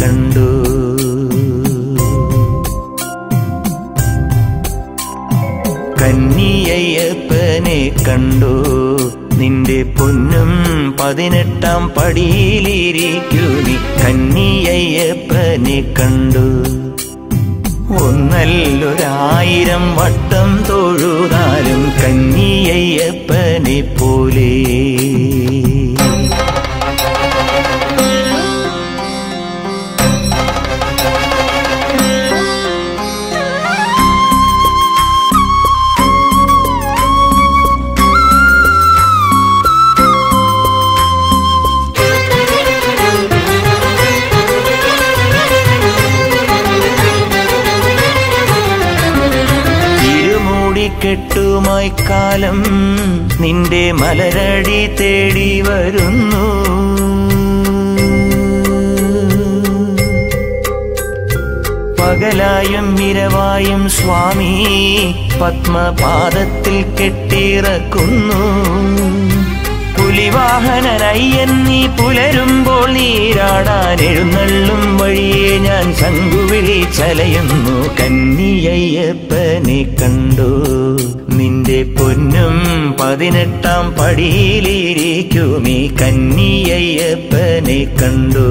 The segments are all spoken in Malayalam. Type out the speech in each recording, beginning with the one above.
കണ്ടു കന്നിയയ്യപ്പനെ കണ്ടു നിന്റെ പൊന്നും പതിനെട്ടാം പടിയിലിരിക്കൂ നീ കന്നിയയ്യപ്പനെ കണ്ടു ഒന്നല്ലൊരായിരം വട്ടം തൊഴുതാലും കന്നിയയ്യപ്പനെ പോലെ തിരുമൂടിക്കെട്ടുമായി കാലം നിന്റെ മലരടി തേടി വരുന്നു പകലായും ഇരവായും സ്വാമി പത്മപാദത്തിൽ കെട്ടിറക്കുന്നു പുലിവാഹനനയ്യൻ നീ പുലരുമ്പോൾ നീരാടാൻ എഴുന്നള്ളും വഴിയെ ഞാൻ ശങ്കുവിളി ചലയുന്നു കന്നിയയ്യപ്പനെ കണ്ടു നിന്റെ പൊന്നും പതിനെട്ടാം പടിയിലിരിക്കും ഈ കന്നിയയ്യപ്പനെ കണ്ടു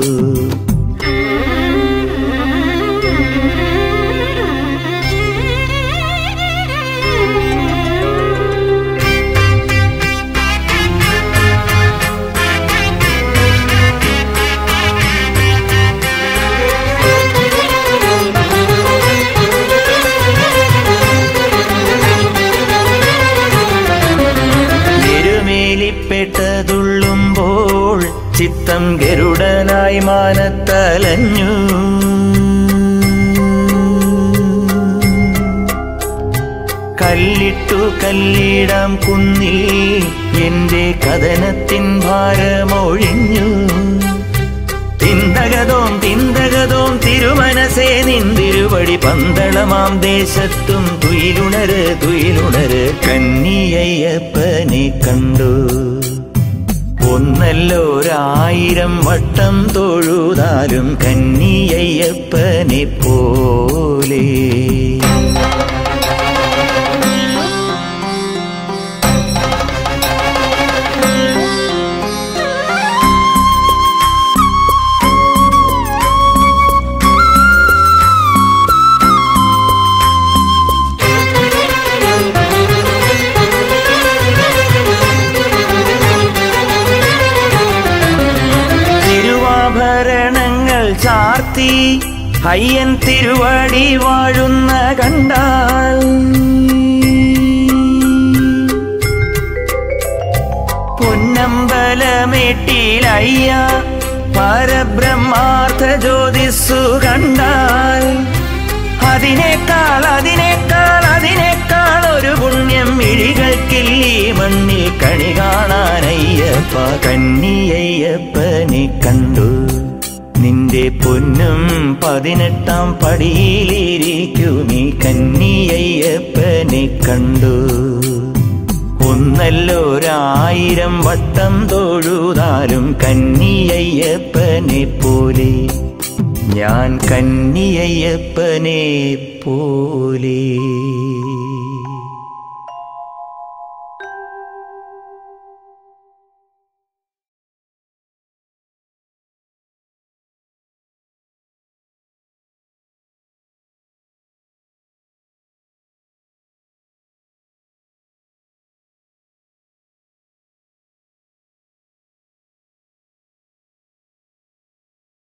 എരുമേലിപ്പെട്ടതുള്ളുമ്പോൾ ചിത്തം ഗരുഡനായി മാനത്തലഞ്ഞു കല്ലിട്ടു കല്ലിടാം കുന്നിൽ എന്റെ കഥനത്തിൻ ഭാരമൊഴിഞ്ഞു തിന്തകതോം തിന്തകതോം തിരുമനസേ നിന്തിരുവടി പന്തളമാം ദേശത്തും തുയിലുണര് തുയിലുണര് കന്നിയയ്യപ്പനെ കണ്ടു ഒന്നല്ലോരായിരം വട്ടം തൊഴുതാലും കന്നിയയ്യപ്പനെ പോലെ തിരുവാഭരണങ്ങൾ ചാർത്തി അയ്യൻ തിരുവടി വാഴുന്ന കണ്ടാൽ പൊന്നമ്പലമേട്ടിലയ്യ പരബ്രഹ്മാർത്ഥ ജ്യോതിസ്സു കണ്ടാൽ അതിനേക്കാൾ അതിനേക്കാൾ അതിനേക്കാൾ ഒരു പുണ്യം മിഴികൾക്കില്ലീ മണ്ണിൽ കണി കാണാനയ്യപ്പ കന്നിയയ്യപ്പനെ കണ്ടു നിന്റെ പൊന്നും പതിനെട്ടാം പടിയിലിരിക്കും ഈ കന്നിയയ്യപ്പനെ കണ്ടു ഒന്നല്ലോരായിരം വട്ടം തൊഴുതാലും കന്നിയയ്യപ്പനെ പോലെ ഞാൻ കന്നിയയ്യപ്പനെ പോലെ